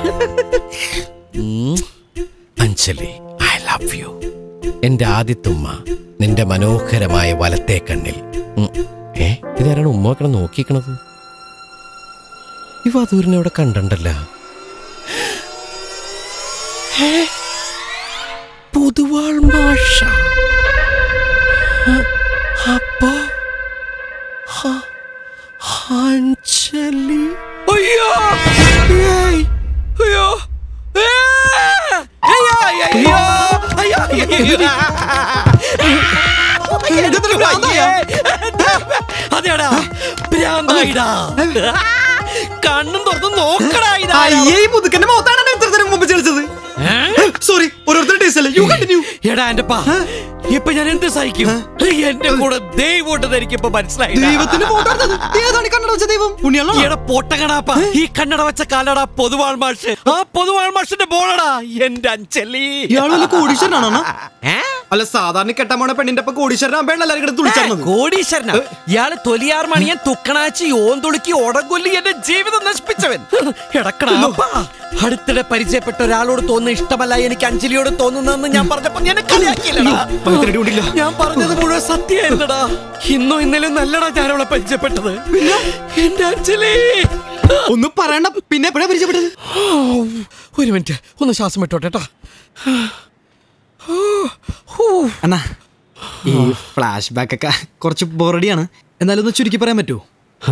ഉം. Anjali I love you എന്റെ ആദ്യത്തുമ്മ നിന്റെ മനോഹരമായ വലത്തെ കണ്ണിൽ ഉം. ഏ ഇതാരാണ് ഉമ്മ വെക്കണം നോക്കിക്കണത് ഇവ അതൂരിനെ അവിടെ കണ്ടല്ല പൊതുവാൾ മാഷ അ- അപ്പോ ഹ- അഞ്ജലി അയ്യോ ഏയ്, അയ്യോ ഏ, അയ്യോ, അയ്യോ, അയ്യോ, അയ്യോ, അയ്യോ. അതെടാ ഭ്രാന്തായിടാ കണ്ണും തുറന്ന് നോക്കടാ ഇതാ അയ്യേ ഈ മുതുക്കന്റെ മുഖത്താണ് ഇത്രത്തിന് മുമ്പ് ചെളിച്ചത് സോറി ഓരോരുത്തരുടെ ടേസ്റ്റ് അല്ലേ യു കണ്ടിന്യൂ എടാ എന്റെ പാ ഇപ്പൊ ഞാൻ എന്ത് സഹിക്കും എന്റെ കൂടെ ദൈവോട്ട് എനിക്കിപ്പോ മനസ്സിലായി ദൈവത്തിന്റെ ഫോട്ടോ എടുത്തത് ഏതാണ് ഈ കണ്ണട വെച്ച ദൈവം പുണ്യാളോ ഈടെ പൊട്ടകടാപ്പ ഈ കണ്ണട വെച്ച കാലടാ പൊതുവാൾ മാഷ് ആ പൊതുവാൾ മാഷിന്റെ ബോളടാ എന്റെ അഞ്ചലി ഇയാൾ വല്ല കോടീശ്വരനാണോ അണ്ണാ? ഏ? അല്ല സാധാരണ കെട്ടാൻ പോണ പെണ്ണിന്റെ ഒപ്പം കോടീശ്വരനാകുമ്പോഴാണ് എല്ലാവരും കൂടെ തുളിച്ചത് കോടീശ്വരനാ ഇയാള് തൊലിയാർ മണിയൻ തുക്കണാച്ചി ഓന്തുളുക്കി ഓടങ്കൊല്ലി എന്റെ ജീവിതം നശിപ്പിച്ചവൻ എടക്കടാ അടുത്തിടെ പരിചയപ്പെട്ട ഒരാളോട് തോന്നുന്ന ഇഷ്ടമല്ല എനിക്ക് അഞ്ജലിയോട് തോന്നുന്നതെന്ന് ഞാൻ പറഞ്ഞപ്പോ ഞാൻ കളിയാക്കിയില്ലടാ ഞാൻ പറഞ്ഞത് മുഴുവൻ സത്യമായിരുന്നടാ ഇന്നോ ഇന്നലെ നല്ലടാ ഞാൻ അവളെ പരിചയപ്പെട്ടത് എന്റെ അഞ്ജലി ഒന്ന് പറയണ്ട പിന്നെ എപ്പോഴാ പരിചയപ്പെട്ടത് ഓ, ഒരു മിനിറ്റ് ഒന്ന് ശ്വാസം വിട്ടോട്ടെ ട്ടാ. ഓ, ഹൂ. അണ്ണാ ഈ ഫ്ലാഷ് ബാക്ക് ഒക്കെ കുറച്ച് ബോറടിയാണ് എന്നാലും ഒന്ന് ചുരുക്കി പറയാൻ പറ്റുമോ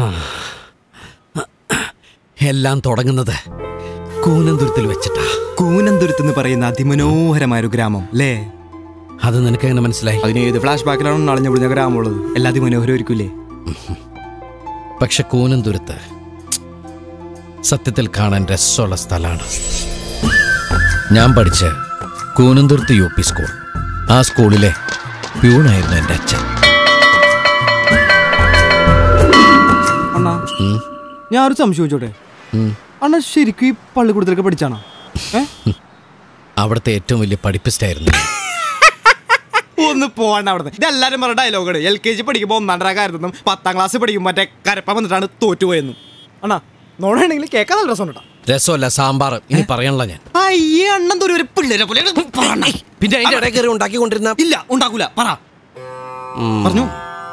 എല്ലാം തുടങ്ങുന്നത് കൂനന്തുരത്തിൽ വെച്ചിട്ടാ കൂനന്തുരുത്ത് എന്ന് പറയുന്ന അതിമനോഹരമായ ഒരു ഗ്രാമം അല്ലേ അത് നിനക്ക് എങ്ങനെ മനസ്സിലായി അതിന് ഏത് ഫ്ലാഷ് ബാക്കിലാണ് നളഞ്ഞ വിടുന്ന ഗ്രാമമുള്ളത് എല്ലാ അതിമനോഹരമായിരിക്കൂലേ പക്ഷെ കൂനന്തുരത്ത് സത്യത്തിൽ കാണാൻ രസമുള്ള സ്ഥലമാണ് ഞാൻ പഠിച്ച കൂനന്തുരത്ത് യു പി സ്കൂൾ ആ സ്കൂളിലെ പ്യൂണായിരുന്നു എൻ്റെ അച്ഛൻ അണ്ണാ ഞാൻ ഒരു സംശയം ചോദിച്ചോട്ടെ ഉം. അണ്ണാ ശരിക്കും ഈ പള്ളിക്കൂടത്തിലൊക്കെ പഠിച്ചാണോ ഏ? അവിടുത്തെ ഏറ്റവും വലിയ പഠിപ്പിസ്റ്റായിരുന്നു ഞാൻ. ഒന്ന് പോകണ്ട അവിടെ ഇതെല്ലാരും പറഞ്ഞ ഡയലോഗാണ് എൽ കെ ജി പഠിക്കുമ്പോൾ ഒന്നാം റാങ്കായിരുന്നെന്നും പത്താം ക്ലാസ് പഠിക്കുമ്പോൾ മറ്റേ കരപ്പ വന്നിട്ടാണ് തോറ്റുപോയെന്നും അണ്ണാ നോടാണെങ്കിൽ കേൾക്കാൻ നല്ല രസം കേട്ടോ രസമല്ല സാമ്പാർ ഇനി പറയാനുള്ള ഞാൻ അയ്യേ അണ്ണൻ തോറി ഒരു പിള്ളേരെ പോലെ പറയണ. പിന്നെ അതിന്റെ ഇടയിൽ കയറി ഉണ്ടാക്കിക്കൊണ്ടിരുന്ന ഇല്ല ഉണ്ടാക്കൂല പറ പറഞ്ഞു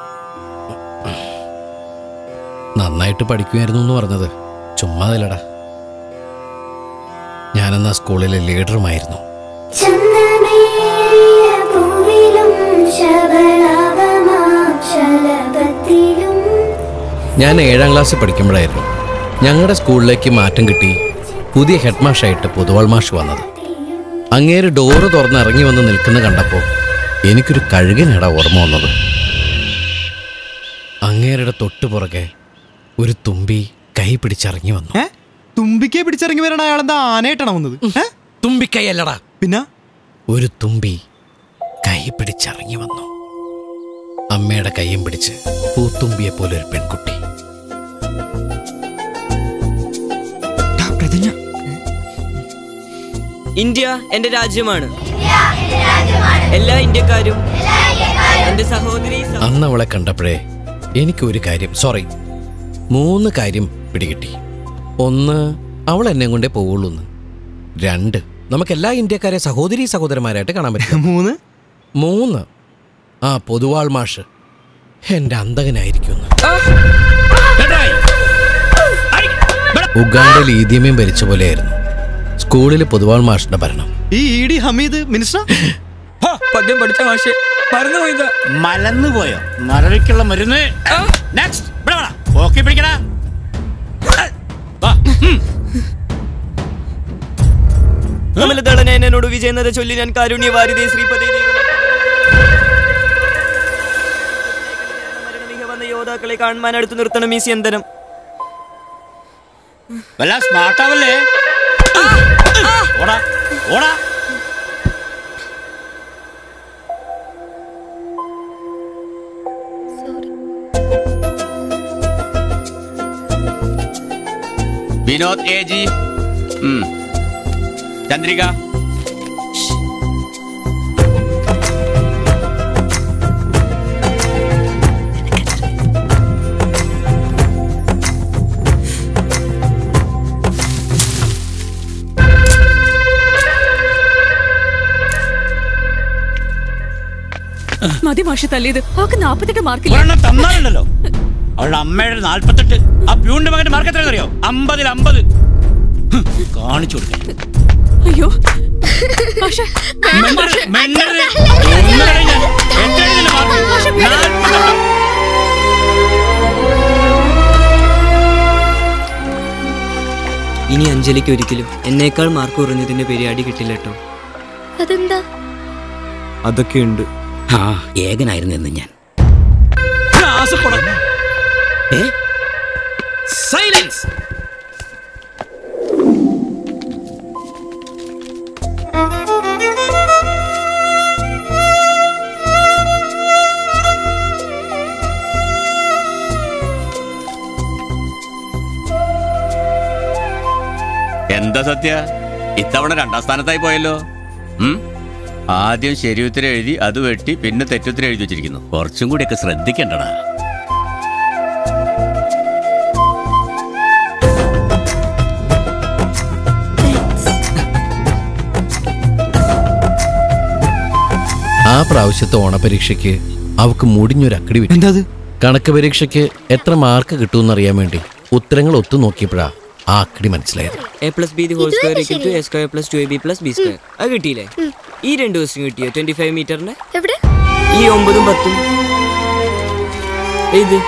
നന്നായിട്ട് പഠിക്കുമായിരുന്നു എന്ന് പറഞ്ഞത് ചുമ്മാതില്ലടാ ഞാനെന്നാ സ്കൂളിലെ ലീഡറുമായിരുന്നു ചന്ദമേറിയ പൂവിലും ശബളാവമാം ശലഭത്തിലും ഞാൻ ഏഴാം ക്ലാസ്സിൽ പഠിക്കുമ്പോഴായിരുന്നു ഞങ്ങളുടെ സ്കൂളിലേക്ക് മാറ്റം കിട്ടി പുതിയ ഹെഡ് മാഷായിട്ട് പൊതുവാൾ മാഷ് വന്നത് അങ്ങേര് ഡോറ് തുറന്ന് ഇറങ്ങി വന്ന് നിൽക്കുന്ന കണ്ടപ്പോൾ എനിക്കൊരു കഴുകനാടാ ഓർമ്മ വന്നത് അങ്ങേരുടെ തൊട്ടുപുറകെ ഒരു തുമ്പി കൈ പിടിച്ചിറങ്ങി വന്നു ഏ തുമ്പിക്കെ പിടിച്ചിറങ്ങി വരണ അയാളെന്താ ആനയായിട്ടാണ് വന്നത് ഏ? തുമ്പിക്കൈയല്ലടാ പിന്നെ ഒരു തുമ്പി കൈ പിടിച്ചിറങ്ങി വന്നു അമ്മയുടെ കൈയും പിടിച്ച് പൂത്തുമ്പിയെ പോലെ ഒരു പെൺകുട്ടി ഇന്ത്യ എന്റെ രാജ്യമാണ് എല്ലാ ഇന്ത്യക്കാരും എന്റെ സഹോദരി സഹ- അന്ന് അവളെ കണ്ടപ്പോഴേ എനിക്ക് ഒരു കാര്യം സോറി മൂന്ന് കാര്യം പിടികിട്ടി ഒന്ന് അവൾ എന്നെ കൊണ്ടേ പോവുള്ളൂ എന്ന് രണ്ട് നമുക്ക് എല്ലാ ഇന്ത്യക്കാരെ സഹോദരി സഹോദരന്മാരായിട്ട് കാണാൻ പറ്റും മൂന്ന് മൂന്ന് ആ പൊതുവാൾ മാഷ് എന്റെ അന്തകനായിരിക്കുന്നു ഉഗാണ്ടയിൽ ഈദ്യമയും ഭരിച്ച പോലെയായിരുന്നു സ്കൂളിൽ പൊതുവാൾ മാഷിന്റെ ഭരണം ഈ ഇ ഡി ഹമീദ് മിനിസ്റ്റർ പദ്യം പഠിച്ച മാഷെ മറന്നു പോയത് മലന്നു പോയോ മറവിക്കുള്ള മരുന്ന് നെക്സ്റ്റ് ഇവിടെ വേണം ഓക്കെ പിടിക്കണ കമലദളനയൻ എന്നോട് വിജയനത ചൊല്ലി ഞാൻ കാരുണ്യവാരിതേ ശ്രീപദേ ദൈവമേ. മരണമിക വന്ന യോദ്ധാക്കളെ കാണുവാൻ അടുത്ത് നിർത്തണം ഈ സ്യന്തനം വല്ല സ്മാർട്ട് ആവല്ലേ ഓടാ ഓടാ വിനോദ് എ ജി ഉം. ചന്ദ്രിക മതി മാഷി തല്ലിയത് അവക്ക് നാപ്പത്തെട്ട് മാർക്കില്ല ഒരെണ്ണം തന്നാലുണ്ടല്ലോ അവളുടെ അമ്മയുടെ നാൽപ്പത്തെട്ട് ആ പ്യൂണിന്റെ മകന്റെ മാർക്ക് എത്ര അറിയോ അമ്പതിൽ അമ്പത് ഹും, കാണിച്ചു കൊടുക്കേ അയ്യോ മാഷെ വേണം മാഷെ. മാഷെ, വിട്. ഇനി അഞ്ജലിക്ക് ഒരിക്കലും എന്നേക്കാൾ മാർക്ക് കുറഞ്ഞതിന്റെ പേര് അടി കിട്ടില്ല കേട്ടോ അതെന്താ അതൊക്കെ ഉണ്ട് ആ ഏകനായിരുന്നു എന്ന് ഞാൻ സൈലൻസ് എന്താ സത്യ ഇത്തവണ രണ്ടാം സ്ഥാനത്തായി പോയല്ലോ ഉം? ആദ്യം ശരിയുത്തരം എഴുതി അത് വെട്ടി പിന്നെ തെറ്റുത്തരം എഴുതി വെച്ചിരിക്കുന്നു കുറച്ചും കൂടിയൊക്കെ ശ്രദ്ധിക്കണ്ടടാ ആ പ്രാവശ്യത്തെ ഓണപരീക്ഷയ്ക്ക് അവക്ക് മുടിഞ്ഞൊരു അക്കടി വിട്ടു എന്താ അത് കണക്ക് പരീക്ഷയ്ക്ക് എത്ര മാർക്ക് കിട്ടുമെന്ന് അറിയാൻ വേണ്ടി ഉത്തരങ്ങൾ ഒത്തു നോക്കിയപ്പോഴാ ആ അക്കടി മനസ്സിലായത് A plus B whole square equal to A square plus two A B plus B square അത് കിട്ടിയില്ലേ ഈ രണ്ട് ക്വസ്റ്റ്യൻ കിട്ടിയോ ട്വന്റി ഫൈവ് മീറ്ററിന്റെ എവിടെ ഈ ഒമ്പതും പത്തും ഇത്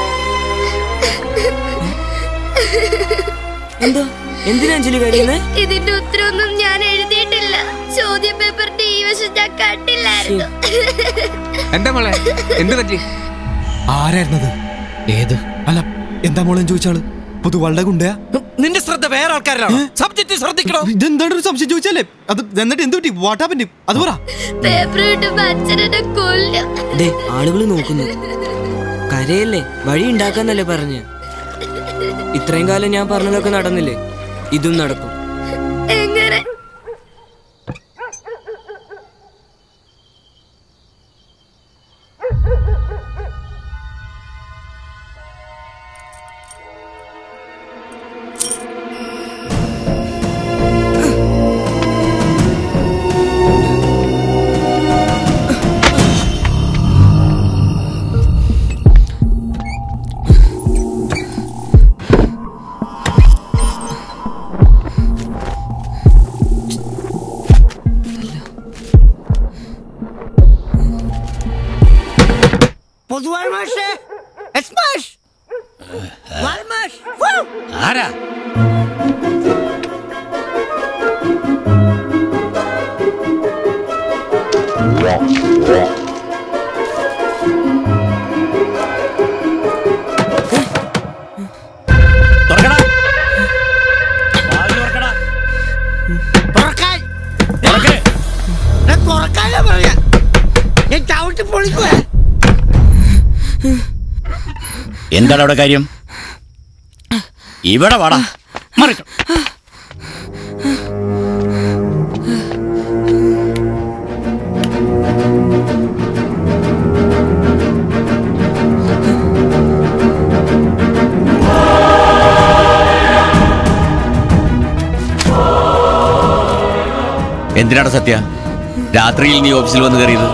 എന്താ എന്തിനാ അഞ്ജലി കഴിയുന്നേ ഇതിന്റെ ഉത്തരവൊന്നും ഞാൻ എഴുതിയിട്ടില്ല ചോദ്യ പേപ്പറിന്റെ ഈ വശം ഞാൻ കണ്ടില്ലായിരുന്നു എന്താ മോളെ എന്ത് പറ്റി ആരായിരുന്നത് ഏത് അല്ല എന്താ മോളെ ചോദിച്ചാള് പൊതുവാളുടെ ഗുണ്ടയാ നിന്റെ ശ്രദ്ധ വേറെ ആൾക്കാരിലാണ് സബ്ജക്റ്റ് ശ്രദ്ധിക്കണോ ഇതെന്താണ് ഒരു സംശയം ചോദിച്ചാലേ അത് എന്നിട്ട് എന്ത് പറ്റി വാട്ടാപ്പന്റെ അത് പറ പേപ്പർ കിട്ടുമ്പോ അച്ഛനെ കൊല്ലും ദേ ആളുകൾ നോക്കുന്നു കരയല്ലേ വഴി ഉണ്ടാക്കാന്നല്ലേ പറഞ്ഞ് ഇത്രയും കാലം ഞാൻ പറഞ്ഞതൊക്കെ നടന്നില്ലേ ഇതും നടക്കും എങ്ങനെ പൊതുവാൾ മാഷേ എസ്മാഷ് വാൽമാഷ് ആരാ തുറക്കടാ. വാതില് തുറക്കടാ. തുറക്കാൻ തുറക്ക്. ഞാൻ തുറക്കാനാ പറയാ ഞാൻ ചവിട്ടി പൊളിക്കുവാ എന്താണ് അവിടെ കാര്യം ഇവിടെ വാടാ മറിക്ക എന്തിനാണ് സത്യ രാത്രിയിൽ നീ ഓഫീസിൽ വന്ന് കയറിയത്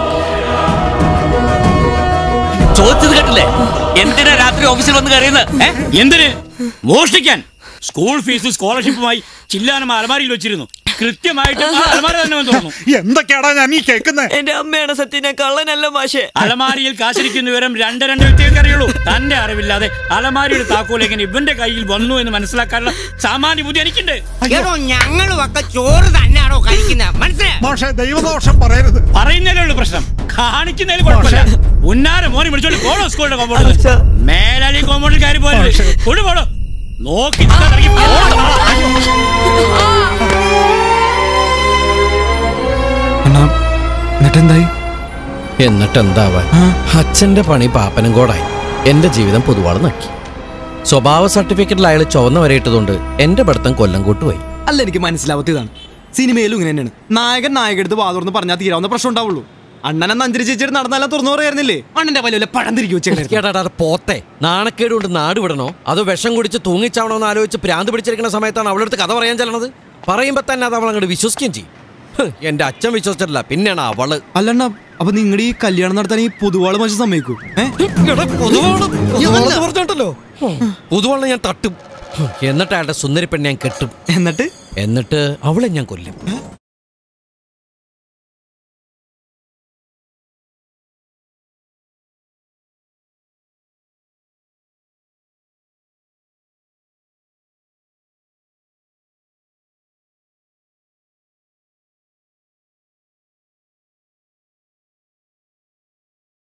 ചോദിച്ചത് കേട്ടില്ലേ എന്തിനാ രാത്രി ഓഫീസിൽ വന്ന് കയറിയത് ഏ? എന്തിന് മോഷ്ടിക്കാൻ സ്കൂൾ ഫീസ് സ്കോളർഷിപ്പുമായി ചില്ലാനം അലമാരിയിൽ വെച്ചിരുന്നു കൃത്യമായിട്ട് ആ അലമാര തന്നെ വന്ന് തുറന്നു എന്തൊക്കെയാടാ ഞാൻ ഈ കേൾക്കുന്നത് എന്റെ അമ്മയാണ് സത്യം ഞാൻ കള്ളനല്ല മാഷേ അലമാരിയിൽ കാശിരിക്കുന്ന വിവരം രണ്ട് രണ്ട് വ്യക്തികൾക്ക് അറിയുള്ളൂ തന്റെ അറിവില്ലാതെ അലമാരിയുടെ താക്കോൽ എങ്ങനെ ഇവന്റെ കയ്യിൽ വന്നു എന്ന് മനസ്സിലാക്കാനുള്ള സാമാന്യ ബുദ്ധി എനിക്കുണ്ട് എടോ ഞങ്ങളും ഒക്കെ ചോറ് തന്നെയാണോ കഴിക്കുന്നത് മനസ്സിലായോ പക്ഷേ ദൈവദോഷം പറയരുത് പറയുന്നതിലേ ഉള്ളൂ പ്രശ്നം കാണിക്കുന്നതിൽ കുഴപ്പമില്ല ഉന്നാര മോനെ വിളിച്ചോണ്ട് പോണോ സ്കൂളിന്റെ കോമ്പൗണ്ടിൽ മേലാലി കോമ്പൗണ്ടിൽ കയറി പോരുത് കൊണ്ടു പോണോ നോക്കി നിൽക്കാതെ ഇറങ്ങി പോണം. അണ്ണാ എന്നിട്ട് എന്തായി എന്നിട്ട് എന്താവാൻ അച്ഛന്റെ പണി പാപ്പനും കൂടായി എന്റെ ജീവിതം പൊതുവാൾ നക്കി സ്വഭാവ സർട്ടിഫിക്കറ്റിൽ അയാൾ ചുവന്ന വരയിട്ടതുകൊണ്ട് എന്റെ പഠിത്തം കൊല്ലം കൂട്ടുപോയി അല്ല എനിക്ക് മനസ്സിലാവാത്ത ഇതാണ് സിനിമയിലും ഇങ്ങനെ തന്നെയാണ് നായകൻ നായകടുത്ത് വാ തുറന്ന് പറഞ്ഞാൽ തീരാവുന്ന പ്രശ്നം ഉണ്ടാവുള്ളൂ അണ്ണനെ നഞ്ചരി ചേച്ചിയുടെ നടന്നാലും തുറന്നു പറയായിരുന്നില്ലേ അണ്ണന്റെ പല പഴം തിരികെ വെച്ചേക്കണേ എടാ പോത്തെ നാണക്കേട് കൊണ്ട് നാട് വിടണോ അതോ വിഷം കുടിച്ച് തൂങ്ങിച്ചാവണോ എന്ന് ആലോചിച്ച് ഭ്രാന്ത് പിടിച്ചിരിക്കുന്ന സമയത്താണ് അവളുടെ അടുത്ത് കഥ പറയാൻ ചെല്ലണത് പറയുമ്പോ തന്നെ അത് അവൾ അങ്ങോട്ട് വിശ്വസിക്കുകയും ചെയ്യും ഹ്, എന്റെ അച്ഛൻ വിശ്വസിച്ചിട്ടില്ല പിന്നെയാണ് അവള് അല്ലണ്ണ അപ്പൊ നിങ്ങളുടെ ഈ കല്യാണം നടത്താൻ ഈ പൊതുവാള് മനുഷ്യ സമ്മതിക്കൂ ഏ എടാ, പൊതുവാള് പൊതുവാളെന്ന് പറഞ്ഞോണ്ടല്ലോ പൊതുവാളിനെ ഞാൻ തട്ടും എന്നിട്ട് അയാളുടെ സുന്ദരി പെണ്ണെ ഞാൻ കെട്ടും എന്നിട്ട് എന്നിട്ട് അവളെ ഞാൻ കൊല്ലും